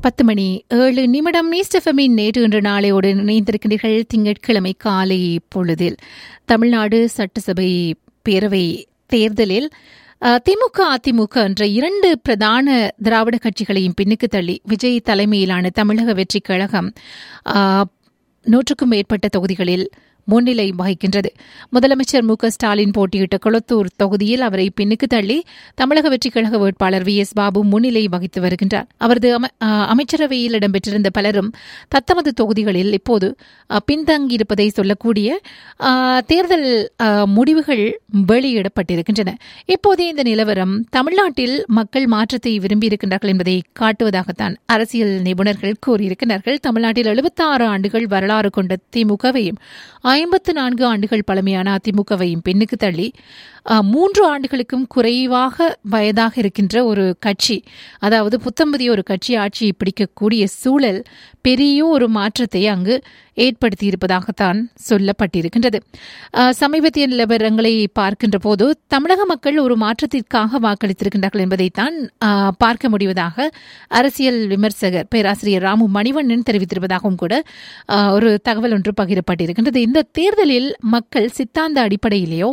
பத்து மணி ஏழு நிமிடம் ஈஸ்டஃபமின் நேற்று இன்று நாளையோடு இணைந்திருக்கின்றீர்கள் திங்கட்கிழமை காலை பொழுதில் தமிழ்நாடு சட்டசபை பேரவை தேர்தலில் அஹ், திமுக அதிமுக என்ற இரண்டு பிரதான திராவிட கட்சிகளையும் பின்னுக்கு தள்ளி விஜய் தலைமையிலான தமிழக வெற்றிக் கழகம் அஹ், நூற்றுக்கும் மேற்பட்ட தொகுதிகளில் முன்னிலை வகிக்கின்றது முதலமைச்சர் மு க ஸ்டாலின் போட்டியிட்ட கொளத்தூர் தொகுதியில் அவரை பின்னுக்கு தள்ளி தமிழக வெற்றிக் கழக வேட்பாளர் வி எஸ் பாபு முன்னிலை வகித்து வருகின்றார் அவரது அம- அ, அமைச்சரவையில் இடம்பெற்றிருந்த பலரும் தத்தமது தொகுதிகளில் இப்போது அ, பின்தங்கியிருப்பதை சொல்லக்கூடிய அ, தேர்தல் அ, முடிவுகள் வெளியிடப்பட்டிருக்கின்றன இப்போதே இந்த நிலவரம் தமிழ்நாட்டில் மக்கள் மாற்றத்தை விரும்பியிருக்கின்றார்கள் என்பதை காட்டுவதாகத்தான் அரசியல் நிபுணர்கள் கூறியிருக்கிறார்கள் தமிழ்நாட்டில் 76 ஆண்டுகள் வரலாறு கொண்ட திமுகவையும் ஐம்பத்து நான்கு ஆண்டுகள் பழமையான அதிமுகவையும் பின்னுக்கு தள்ளி அஹ், மூன்று ஆண்டுகளுக்கும் குறைவாக வயதாக இருக்கின்ற ஒரு கட்சி அதாவது புத்தம்புதிய ஒரு கட்சி ஆட்சியை பிடிக்கக்கூடிய சூழல் பெரிய ஒரு மாற்றத்தை அங்கு ஏற்படுத்தியிருப்பதாகத்தான் சொல்லப்பட்டிருக்கின்றது அஹ், சமீபத்திய நிலவரங்களை பார்க்கின்ற போது தமிழக மக்கள் ஒரு மாற்றத்திற்காக வாக்களித்திருக்கின்றார்கள் என்பதைத்தான் அஹ், பார்க்க முடிவதாக அரசியல் விமர்சகர் பேராசிரியர் ராமு மணிவண்ணன் தெரிவித்திருப்பதாகவும் கூட அஹ், ஒரு தகவல் ஒன்று பகிரப்பட்டிருக்கின்றது இந்த தேர்தலில் மக்கள் சித்தாந்த அடிப்படையிலேயோ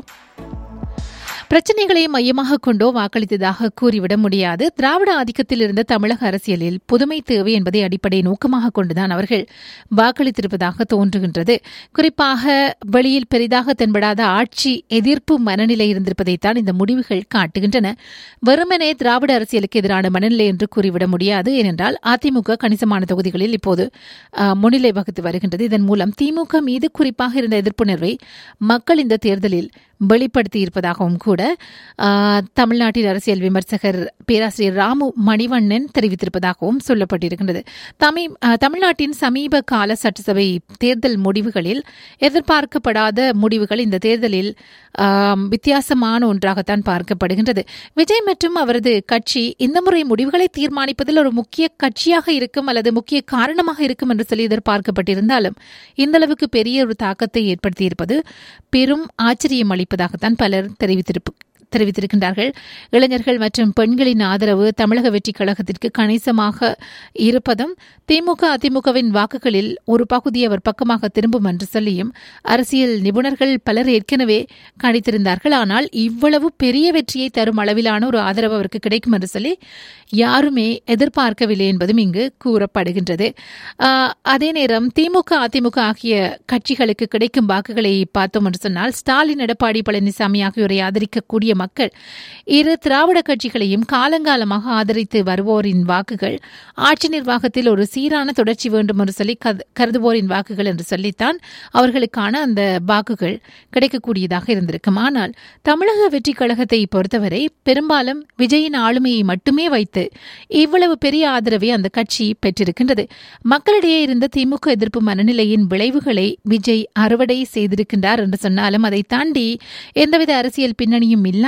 பிரச்சனைகளை மையமாக கொண்டோ வாக்களித்ததாக கூறிவிட முடியாது திராவிட ஆதிக்கத்தில் இருந்த தமிழக அரசியலில் புதுமை தேவை என்பதை அடிப்படை நோக்கமாக கொண்டுதான் அவர்கள் வாக்களித்திருப்பதாக தோன்றுகின்றது குறிப்பாக வெளியில் பெரிதாக தென்படாத ஆட்சி எதிர்ப்பு மனநிலை இருந்திருப்பதைத்தான் இந்த முடிவுகள் காட்டுகின்றன வெறுமனே திராவிட அரசியலுக்கு எதிரான மனநிலை என்று கூறிவிட முடியாது ஏனென்றால் அதிமுக கணிசமான தொகுதிகளில் இப்போது அஹ், முன்னிலை வகித்து வருகின்றது இதன் மூலம் திமுக மீது குறிப்பாக இருந்த எதிர்ப்புணர்வை மக்கள் இந்த தேர்தலில் வெளிப்படுத்தியிருப்பதாகவும் கூட ஆஹ், தமிழ்நாட்டின் அரசியல் விமர்சகர் பேராசிரியர் ராமு மணிவண்ணன் தெரிவித்திருப்பதாகவும் சொல்லப்பட்டிருக்கின்றது தமிழ் ஆஹ், தமிழ்நாட்டின் சமீப கால சட்டசபை தேர்தல் முடிவுகளில் எதிர்பார்க்கப்படாத முடிவுகள் இந்த தேர்தலில் ஆம், வித்தியாசமான ஒன்றாகத்தான் பார்க்கப்படுகின்றது விஜய் மற்றும் அவரது கட்சி இந்த முறை முடிவுகளை தீர்மானிப்பதில் ஒரு முக்கிய கட்சியாக இருக்கும் அல்லது முக்கிய காரணமாக இருக்கும் என்று சொல்லி எதிர்பார்க்கப்பட்டிருந்தாலும் இந்த அளவுக்கு பெரிய ஒரு தாக்கத்தை ஏற்படுத்தியிருப்பது பெரும் ஆச்சரியம் அளிப்பதாகத்தான் பலர் தெரிவித்திருப்பு தெரிவித்திருக்கின்றார்கள் இளைஞர்கள் மற்றும் பெண்களின் ஆதரவு தமிழக வெற்றிக் கழகத்திற்கு கணிசமாக இருப்பதும் திமுக அதிமுகவின் வாக்குகளில் ஒரு பகுதி அவர் பக்கமாக திரும்பும் என்று சொல்லியும் அரசியல் நிபுணர்கள் பலர் ஏற்கனவே கணித்திருந்தார்கள் ஆனால் இவ்வளவு பெரிய வெற்றியை தரும் அளவிலான ஒரு ஆதரவு அவருக்கு கிடைக்கும் என்று சொல்லி யாருமே எதிர்பார்க்கவில்லை என்பதும் இங்கு கூறப்படுகின்றது ஆஹ், அதே நேரம் திமுக அதிமுக ஆகிய கட்சிகளுக்கு கிடைக்கும் வாக்குகளை பார்த்தோம் என்று சொன்னால் ஸ்டாலின் எடப்பாடி பழனிசாமி ஆகியோரை ஆதரிக்கக்கூடிய மக்கள் இரு திராவிட கட்சிகளையும் காலங்காலமாக ஆதரித்து வருவோரின் வாக்குகள் ஆட்சி நிர்வாகத்தில் ஒரு சீரான தொடர்ச்சி வேண்டும் என்று சொல்லி கத- கருதுவோரின் வாக்குகள் என்று சொல்லித்தான் அவர்களுக்கான அந்த வாக்குகள் கிடைக்கக்கூடியதாக இருந்திருக்கும் ஆனால் தமிழக வெற்றிக் கழகத்தை பொறுத்தவரை பெரும்பாலும் விஜயின் ஆளுமையை மட்டுமே வைத்து இவ்வளவு பெரிய ஆதரவை அந்த கட்சி பெற்றிருக்கின்றது மக்களிடையே இருந்த திமுக எதிர்ப்பு மனநிலையின் விளைவுகளை விஜய் அறுவடை செய்திருக்கின்றார் என்று சொன்னாலும் அதை தாண்டி எந்தவித அரசியல் பின்னணியும் இல்லாத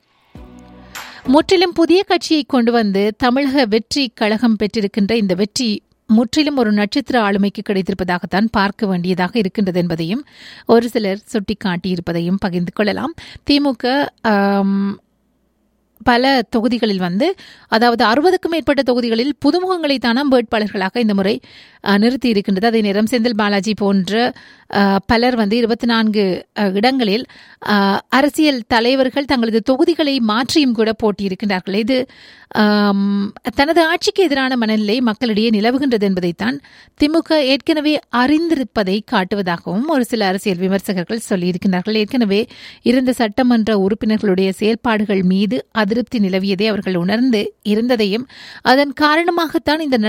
முற்றிலும் புதிய கட்சியை கொண்டு வந்து தமிழக வெற்றி கழகம் பெற்றிருக்கின்ற இந்த வெற்றி முற்றிலும் ஒரு நட்சத்திர ஆளுமைக்கு கிடைத்திருப்பதாகத்தான் பார்க்க வேண்டியதாக இருக்கின்றது என்பதையும் ஒரு சிலர் சுட்டிக்காட்டியிருப்பதையும் பகிர்ந்து கொள்ளலாம் திமுக ஆம், பல தொகுதிகளில் வந்து அதாவது அறுபதுக்கும் மேற்பட்ட தொகுதிகளில் புதுமுகங்களை தானாம் வேட்பாளர்களாக இந்த முறை அஹ், நிறுத்தி இருக்கின்றது அதே நேரம் செந்தில் பாலாஜி போன்ற அஹ், பலர் வந்து இருபத்தி நான்கு இடங்களில் அஹ், அரசியல் தலைவர்கள் தங்களது தொகுதிகளை மாற்றியும் கூட போட்டியிருக்கின்றார்கள் இது ஆம், தனது ஆட்சிக்கு எதிரான மனநிலை மக்களிடையே நிலவுகின்றது என்பதைத்தான் திமுக ஏற்கனவே அறிந்திருப்பதை காட்டுவதாகவும் ஒரு சில அரசியல் விமர்சகர்கள் சொல்லியிருக்கிறார்கள் ஏற்கனவே இருந்த சட்டமன்ற உறுப்பினர்களுடைய செயல்பாடுகள் மீது அதிருப்தி நிலவியதை அவர்கள் உணர்ந்து இருந்ததையும் அதன் காரணமாகத்தான் இந்த